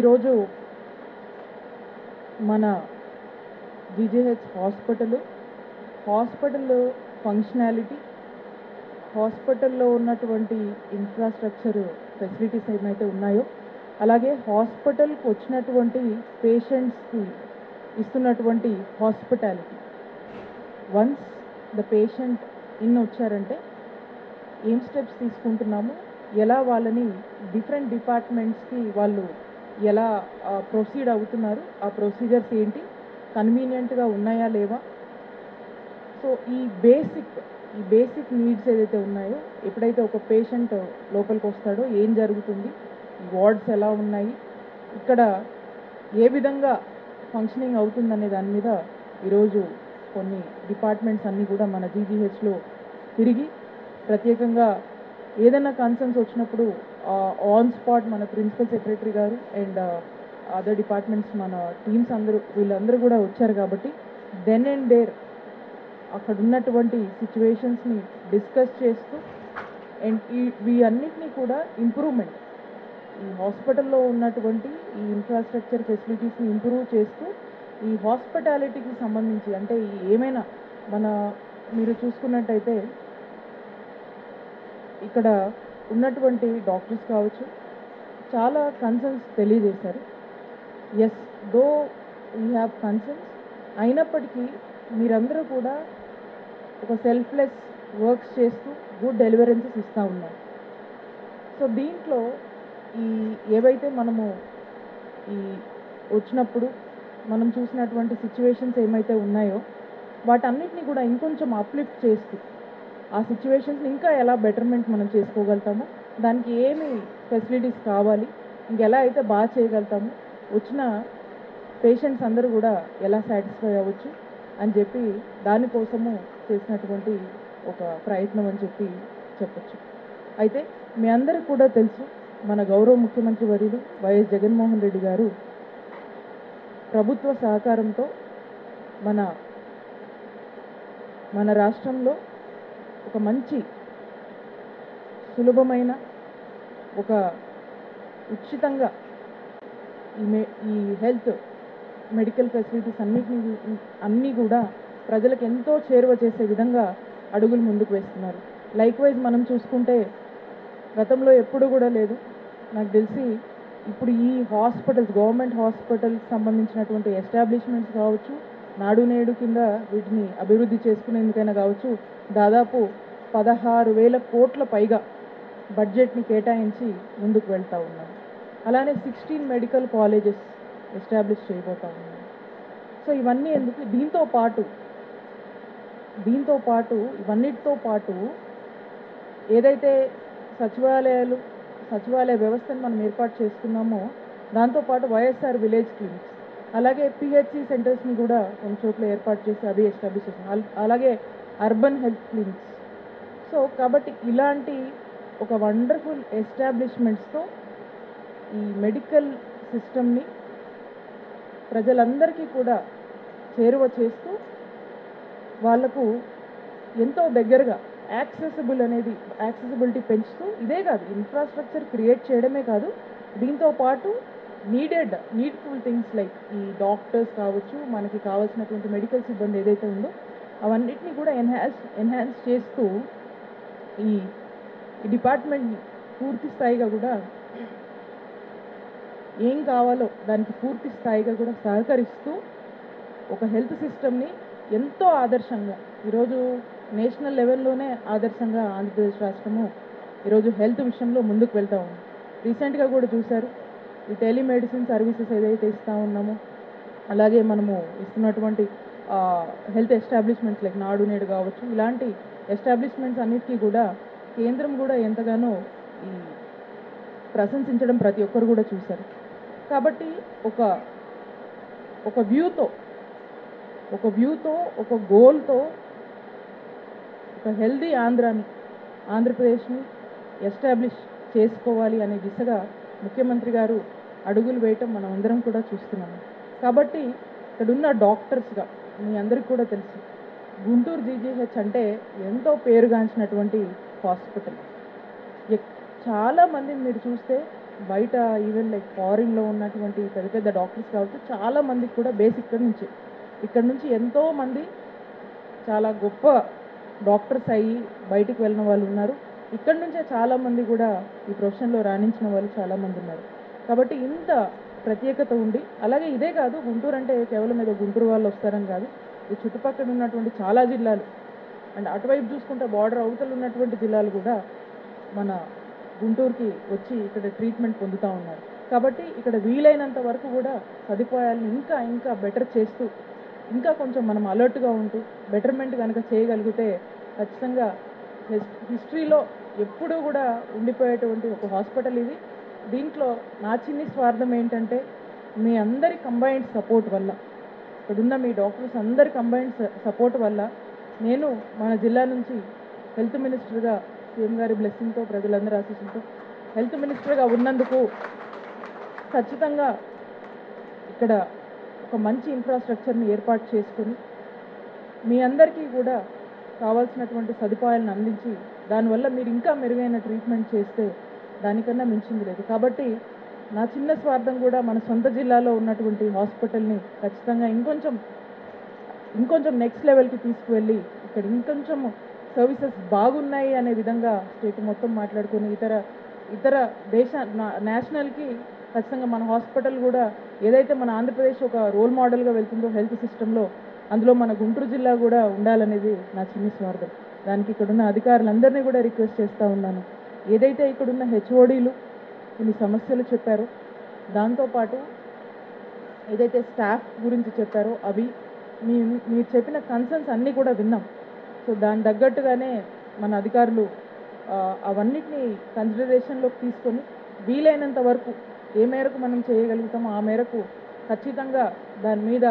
ఈరోజు మన GGH hospital hospital functionality హాస్పిటల్లో ఉన్నటువంటి ఇన్ఫ్రాస్ట్రక్చర్ ఫెసిలిటీస్ ఏమైతే ఉన్నాయో అలాగే హాస్పిటల్కి వచ్చినటువంటి పేషెంట్స్కి ఇస్తున్నటువంటి hospitality once the patient in వచ్చారంటే ఏం స్టెప్స్ తీసుకుంటున్నాము ఎలా వాళ్ళని డిఫరెంట్ డిపార్ట్మెంట్స్కి వాళ్ళు ఎలా ప్రొసీడ్ అవుతున్నారు ఆ ప్రొసీజర్స్ ఏంటి కన్వీనియంట్గా ఉన్నాయా లేవా సో ఈ బేసిక్ ఈ బేసిక్ నీడ్స్ ఏదైతే ఉన్నాయో ఎప్పుడైతే ఒక పేషెంట్ లోపలికి వస్తాడో ఏం జరుగుతుంది వార్డ్స్ ఎలా ఉన్నాయి ఇక్కడ ఏ విధంగా ఫంక్షనింగ్ అవుతుందనే దాని మీద ఈరోజు కొన్ని డిపార్ట్మెంట్స్ అన్నీ కూడా మన జీజీహెచ్లో తిరిగి ప్రత్యేకంగా ఏదైనా కన్సర్న్స్ వచ్చినప్పుడు ఆన్ స్పాట్ మన ప్రిన్సిపల్ సెక్రటరీ గారు అండ్ అదర్ డిపార్ట్మెంట్స్ మన టీమ్స్ అందరూ వీళ్ళందరూ కూడా వచ్చారు కాబట్టి దెన్ అండ్ డేర్ అక్కడ ఉన్నటువంటి సిచ్యువేషన్స్ని డిస్కస్ చేస్తూ అండ్ ఈ వీటన్నిటినీ కూడా ఇంప్రూవ్మెంట్ ఈ హాస్పిటల్లో ఉన్నటువంటి ఈ ఇన్ఫ్రాస్ట్రక్చర్ ఫెసిలిటీస్ని ఇంప్రూవ్ చేస్తూ ఈ హాస్పిటాలిటీకి సంబంధించి అంటే ఈ ఏమైనా మన మీరు చూసుకున్నట్టయితే ఇక్కడ ఉన్నటువంటి డాక్టర్స్ కావచ్చు చాలా కన్సర్న్స్ తెలియజేశారు as though we have concerns అయినప్పటికీ మీరందరూ కూడా ఒక సెల్ఫ్లెస్ వర్క్స్ చేస్తూ గుడ్ డెలివరెన్సెస్ ఇస్తూ ఉన్నారు సో దీంట్లో ఈ ఏవైతే మనము ఈ వచ్చినప్పుడు మనం చూసినటువంటి సిచ్యువేషన్స్ ఏమైతే ఉన్నాయో వాటన్నిటిని కూడా ఇంకొంచెం అప్లిఫ్ట్ చేస్తూ ఆ సిచ్యువేషన్స్ని ఇంకా ఎలా బెటర్మెంట్ మనం చేసుకోగలుగుతామో దానికి ఏమి ఫెసిలిటీస్ కావాలి ఇంకెలా అయితే బాగా చేయగలుగుతాము వచ్చిన పేషెంట్స్ అందరూ కూడా ఎలా సాటిస్ఫై అవ్వచ్చు అని చెప్పి దానికోసము చేసినటువంటి ఒక ప్రయత్నం అని చెప్పి చెప్పొచ్చు అయితే మీ అందరికి కూడా తెలుసు మన గౌరవ ముఖ్యమంత్రి వర్యులు వైఎస్ జగన్మోహన్ రెడ్డి గారు ప్రభుత్వ సహకారంతో మన మన రాష్ట్రంలో ఒక మంచి సులభమైన ఒక ఉచితంగా ఈ మే ఈ హెల్త్ మెడికల్ ఫెసిలిటీస్ అన్నిటిని అన్నీ కూడా ప్రజలకు ఎంతో చేరువ చేసే విధంగా అడుగులు ముందుకు వేస్తున్నారు లైక్ వైజ్ మనం చూసుకుంటే గతంలో ఎప్పుడు కూడా లేదు నాకు తెలిసి ఇప్పుడు ఈ హాస్పిటల్స్ గవర్నమెంట్ హాస్పిటల్స్ సంబంధించినటువంటి ఎస్టాబ్లిష్మెంట్స్ కావచ్చు నాడు నేడు కింద వీటిని అభివృద్ధి చేసుకునేందుకైనా కావచ్చు దాదాపు పదహారు వేల కోట్ల పైగా బడ్జెట్ని కేటాయించి ముందుకు వెళ్తూ ఉన్నారు అలానే సిక్స్టీన్ మెడికల్ కాలేజెస్ ఎస్టాబ్లిష్ చేయబోతా ఉన్నారు సో ఇవన్నీ ఎందుకు దీంతో పాటు దీంతో పాటు ఇవన్నిటితో పాటు ఏదైతే సచివాలయాలు సచివాలయ వ్యవస్థను మనం ఏర్పాటు చేసుకున్నామో దాంతోపాటు వైఎస్ఆర్ విలేజ్ క్లినిక్స్ అలాగే పిహెచ్సి సెంటర్స్ని కూడా కొన్ని చోట్ల ఏర్పాటు చేసి అవి ఎస్టాబ్లిష్ చేసాం అల్- అలాగే అర్బన్ హెల్త్ క్లినిక్స్ సో కాబట్టి ఇలాంటి ఒక వండర్ఫుల్ ఎస్టాబ్లిష్మెంట్స్తో ఈ మెడికల్ సిస్టమ్ని ప్రజలందరికీ కూడా చేరువ చేస్తూ వాళ్లకు ఎంతో దగ్గరగా యాక్సెసిబుల్ అనేది యాక్సెసిబిలిటీ పెంచుతూ ఇదే కాదు ఇన్ఫ్రాస్ట్రక్చర్ క్రియేట్ చేయడమే కాదు దీంతో పాటు నీడెడ్ నీడ్ఫుల్ థింగ్స్ లైక్ ఈ డాక్టర్స్ కావచ్చు మనకి కావాల్సినటువంటి మెడికల్ సిబ్బంది ఏదైతే ఉందో అవన్నిటిని కూడా ఎన్హాన్స్ ఎన్హాన్స్ చేస్తూ ఈ ఈ డిపార్ట్మెంట్ని పూర్తి స్థాయిగా కూడా ఏం కావాలో దానికి పూర్తి స్థాయిగా కూడా సహకరిస్తూ ఒక హెల్త్ సిస్టమ్ని ఎంతో ఆదర్శంగా ఈరోజు నేషనల్ లెవెల్లోనే ఆదర్శంగా ఆంధ్రప్రదేశ్ రాష్ట్రము ఈరోజు హెల్త్ విషయంలో ముందుకు వెళ్తా ఉంది రీసెంట్గా కూడా చూశారు ఈ టెలిమెడిసిన్ సర్వీసెస్ ఏదైతే ఇస్తూ ఉన్నామో అలాగే మనము ఇస్తున్నటువంటి హెల్త్ ఎస్టాబ్లిష్మెంట్స్ లైక్ నాడు నేడు కావచ్చు ఇలాంటి ఎస్టాబ్లిష్మెంట్స్ అన్నిటికీ కూడా కేంద్రం కూడా ఎంతగానో ఈ ప్రశంసించడం ప్రతి ఒక్కరు కూడా చూశారు కాబట్టి ఒక ఒక వ్యూతో ఒక వ్యూతో ఒక గోల్తో ఒక హెల్దీ ఆంధ్రాని ఆంధ్రప్రదేశ్ని ఎస్టాబ్లిష్ చేసుకోవాలి అనే దిశగా ముఖ్యమంత్రి గారు అడుగులు వేయటం మనం అందరం కూడా చూస్తున్నాము కాబట్టి ఇక్కడున్న డాక్టర్స్గా మీ అందరికీ కూడా తెలుసు గుంటూరు జీజీహెచ్ అంటే ఎంతో పేరుగాంచినటువంటి హాస్పిటల్ ఎక్- చాలా మందిని మీరు చూస్తే బయట ఈవెన్ లైక్ ఫారిన్లో ఉన్నటువంటి పెద్ద పెద్ద డాక్టర్స్ కావచ్చు చాలా మందికి కూడా బేస్ ఇక్కడ నుంచి ఇక్కడ నుంచి ఎంతో మంది చాలా గొప్ప డాక్టర్స్ అయ్యి బయటికి వెళ్ళిన వాళ్ళు ఉన్నారు ఇక్కడ నుంచే చాలా మంది కూడా ఈ ప్రొఫెషన్లో రాణించిన వాళ్ళు చాలా మంది ఉన్నారు కాబట్టి ఇంత ప్రత్యేకత ఉండి అలాగే ఇదే కాదు గుంటూరు అంటే కేవలం ఏదో గుంటూరు వాళ్ళు వస్తారని కాదు ఈ చుట్టుపక్కల ఉన్నటువంటి చాలా జిల్లాలు అండ్ అటువైపు చూసుకుంటే బార్డర్ అవతల ఉన్నటువంటి జిల్లాలు కూడా మన గుంటూరుకి వచ్చి ఇక్కడ ట్రీట్మెంట్ పొందుతూ ఉన్నారు కాబట్టి ఇక్కడ వీలైనంత వరకు కూడా సదుపాయాలను ఇంకా ఇంకా బెటర్ చేస్తూ ఇంకా కొంచెం మనం అలర్ట్గా ఉంటూ బెటర్మెంట్ కనుక చేయగలిగితే ఖచ్చితంగా హిస్- హిస్టరీలో ఎప్పుడూ కూడా ఉండిపోయేటువంటి ఒక హాస్పిటల్ ఇది దీంట్లో నా చిన్ని స్వార్థం ఏంటంటే మీ అందరి కంబైన్డ్ సపోర్ట్ వల్ల ఇక్కడున్న మీ డాక్టర్స్ అందరి కంబైన్డ్ సపోర్ట్ వల్ల నేను మన జిల్లా నుంచి హెల్త్ మినిస్టర్గా సీఎం గారి బ్లెస్సింగ్తో ప్రజలందరి ఆశీస్సులతో హెల్త్ మినిస్టర్గా ఉన్నందుకు ఖచ్చితంగా ఇక్కడ ఒక మంచి ఇన్ఫ్రాస్ట్రక్చర్ని ఏర్పాటు చేసుకొని మీ అందరికీ కూడా కావాల్సినటువంటి సదుపాయాలను అందించి దానివల్ల మీరు ఇంకా మెరుగైన ట్రీట్మెంట్ చేస్తే దానికన్నా మించింది లేదు కాబట్టి నా చిన్న స్వార్థం కూడా మన సొంత జిల్లాలో ఉన్నటువంటి హాస్పిటల్ని ఖచ్చితంగా ఇంకొంచెం ఇంకొంచెం నెక్స్ట్ లెవెల్కి తీసుకువెళ్ళి ఇక్కడ ఇంకొంచెం సర్వీసెస్ బాగున్నాయి అనే విధంగా స్టేట్ మొత్తం మాట్లాడుకొని ఇతర ఇతర దేశ నా- నేషనల్కి ఖచ్చితంగా మన హాస్పిటల్ కూడా ఏదైతే మన ఆంధ్రప్రదేశ్ ఒక రోల్ మోడల్గా వెళ్తుందో హెల్త్ సిస్టంలో అందులో మన గుంటూరు జిల్లా కూడా ఉండాలనేది నా చిన్ని స్వార్థం దానికి ఇక్కడున్న అధికారులందరినీ కూడా రిక్వెస్ట్ చేస్తూ ఉన్నాను ఏదైతే ఇక్కడున్న హెచ్ఓడీలు కొన్ని సమస్యలు చెప్పారో దాంతోపాటు ఏదైతే స్టాఫ్ గురించి చెప్పారో అవి మీ మీరు చెప్పిన కన్సర్న్స్ అన్నీ కూడా విన్నాం సో దాని తగ్గట్టుగానే మన అధికారులు ఆ, అవన్నిటిని కన్సిడరేషన్లోకి తీసుకొని వీలైనంత వరకు ఏ మేరకు మనం చేయగలుగుతామో ఆ మేరకు ఖచ్చితంగా దాని మీద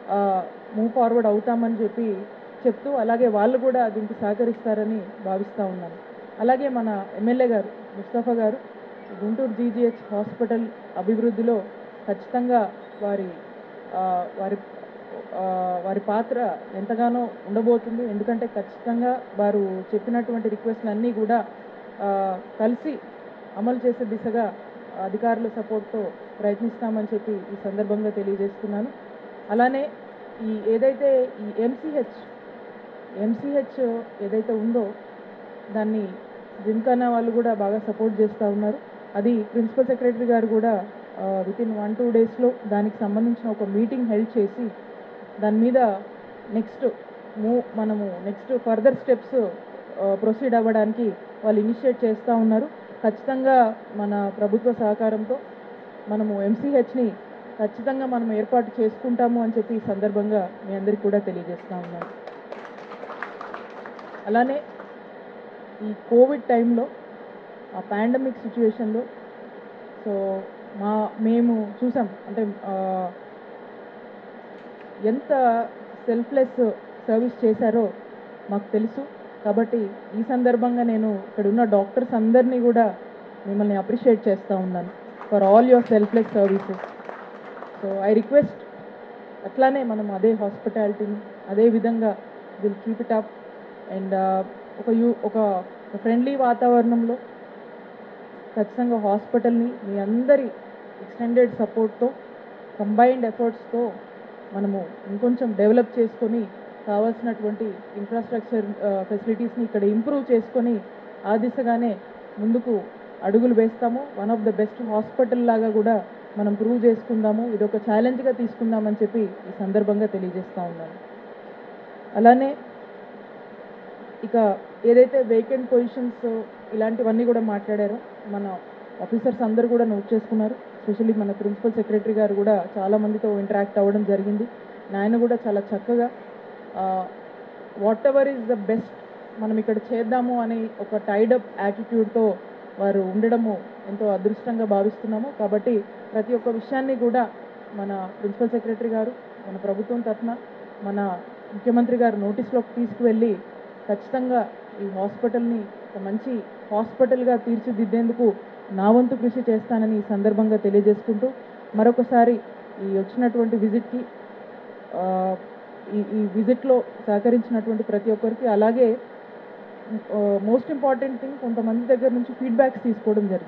మూవ్ ఫార్వర్డ్ అవుతామని చెప్పి చెప్తూ అలాగే వాళ్ళు కూడా దీనికి సహకరిస్తారని భావిస్తూ ఉన్నాను అలాగే మన ఎమ్మెల్యే గారు ముస్తఫా గారు గుంటూరు జీజీహెచ్ హాస్పిటల్ అభివృద్ధిలో ఖచ్చితంగా వారి ఆ, వారి ఆ, వారి పాత్ర ఎంతగానో ఉండబోతుంది ఎందుకంటే ఖచ్చితంగా వారు చెప్పినటువంటి రిక్వెస్ట్లు అన్నీ కూడా ఆ, కలిసి అమలు చేసే దిశగా అధికారుల సపోర్ట్తో ప్రయత్నిస్తామని చెప్పి ఈ సందర్భంగా తెలియజేస్తున్నాను అలానే ఈ ఏదైతే ఈ ఎంసీహెచ్ ఎంసీహెచ్ ఏదైతే ఉందో దాన్ని జిమ్ఖానా వాళ్ళు కూడా బాగా సపోర్ట్ చేస్తూ ఉన్నారు అది ప్రిన్సిపల్ సెక్రటరీ గారు కూడా విత్ ఇన్ వన్ టూ డేస్లో దానికి సంబంధించిన ఒక మీటింగ్ హెల్డ్ చేసి దాని మీద నెక్స్ట్ మూవ్ మనము నెక్స్ట్ ఫర్దర్ స్టెప్స్ ప్రొసీడ్ అవ్వడానికి వాళ్ళు ఇనిషియేట్ చేస్తూ ఉన్నారు ఖచ్చితంగా మన ప్రభుత్వ సహకారంతో మనము ఎంసీహెచ్ని ఖచ్చితంగా మనం ఏర్పాటు చేసుకుంటాము అని చెప్పి ఈ సందర్భంగా మీ అందరికీ కూడా తెలియజేస్తూ ఉన్నాను అలానే ఈ కోవిడ్ టైంలో ఆ పాండమిక్ సిచ్యువేషన్లో సో మా మేము చూసాం అంటే ఆ, ఎంత సెల్ఫ్లెస్ సర్వీస్ చేశారో మాకు తెలుసు కాబట్టి ఈ సందర్భంగా నేను ఇక్కడ ఉన్న డాక్టర్స్ అందరినీ కూడా మిమ్మల్ని అప్రిషియేట్ చేస్తూ ఉన్నాను for all your selfless services so I request అట్లానే మనం అదే హాస్పిటాలిటీని అదే విధంగా will keep it up and ఒక యూ ఒక ఫ్రెండ్లీ వాతావరణంలో ఖచ్చితంగా హాస్పిటల్ని మీ అందరి ఎక్స్టెండెడ్ సపోర్ట్తో కంబైన్డ్ ఎఫర్ట్స్తో మనము ఇంకొంచెం డెవలప్ చేసుకొని కావాల్సినటువంటి ఇన్ఫ్రాస్ట్రక్చర్ ఫెసిలిటీస్ని ఇక్కడ ఇంప్రూవ్ చేసుకొని ఆ దిశగానే ముందుకు అడుగులు వేస్తాము one of the best hospital లాగా కూడా మనం ప్రూవ్ చేసుకుందాము ఇది ఒక ఛాలెంజ్గా తీసుకుందామని చెప్పి ఈ సందర్భంగా తెలియజేస్తా ఉన్నాను అలానే ఇక ఏదైతే వేకెంట్ పొజిషన్స్ ఇలాంటివన్నీ కూడా మాట్లాడారో మన ఆఫీసర్స్ అందరూ కూడా నోట్ చేసుకున్నారు స్పెషల్లీ మన ప్రిన్సిపల్ సెక్రటరీ గారు కూడా చాలా మందితో ఇంటరాక్ట్ అవ్వడం జరిగింది ఆయన కూడా చాలా చక్కగా whatever is the best మనం ఇక్కడ చేద్దాము అని ఒక టైడప్ యాటిట్యూడ్తో వారు ఉండడము ఎంతో అదృష్టంగా భావిస్తున్నాము కాబట్టి ప్రతి ఒక్క విషయాన్ని కూడా మన ప్రిన్సిపల్ సెక్రటరీ గారు మన ప్రభుత్వం తరఫున మన ముఖ్యమంత్రి గారు నోటీస్లోకి తీసుకువెళ్ళి ఖచ్చితంగా ఈ హాస్పిటల్ని ఒక మంచి హాస్పిటల్గా తీర్చిదిద్దేందుకు నా వంతు కృషి చేస్తానని ఈ సందర్భంగా తెలియజేసుకుంటూ మరొకసారి ఈ వచ్చినటువంటి విజిట్కి ఆ, ఈ ఈ విజిట్లో సహకరించినటువంటి ప్రతి ఒక్కరికి అలాగే మోస్ట్ ఇంపార్టెంట్ థింగ్ కొంతమంది దగ్గర నుంచి ఫీడ్బ్యాక్స్ తీసుకోవడం జరిగింది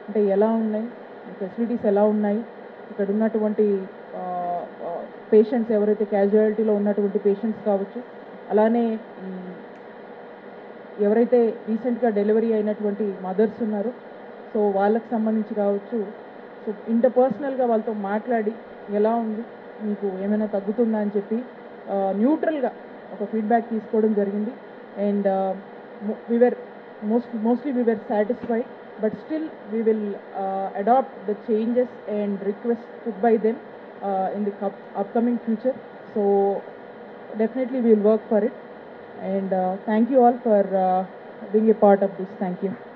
అంటే ఎలా ఉన్నాయి ఫెసిలిటీస్ ఎలా ఉన్నాయి ఇక్కడ ఉన్నటువంటి పేషెంట్స్ ఎవరైతే క్యాజువాలిటీలో ఉన్నటువంటి పేషెంట్స్ కావచ్చు అలానే మ్, ఎవరైతే రీసెంట్గా డెలివరీ అయినటువంటి మదర్స్ ఉన్నారో సో వాళ్ళకి సంబంధించి కావచ్చు సో ఇంటర్పర్సనల్గా వాళ్ళతో మాట్లాడి ఎలా ఉంది మీకు ఏమైనా తగ్గుతుందా అని చెప్పి న్యూట్రల్గా ఒక ఫీడ్బ్యాక్ తీసుకోవడం జరిగింది అండ్ వివర్ most mostly we were satisfied but still we will uh, adopt the changes and requests put by them uh, in the up- upcoming future so definitely we will work for it and uh, thank you all for uh, being a part of this thank you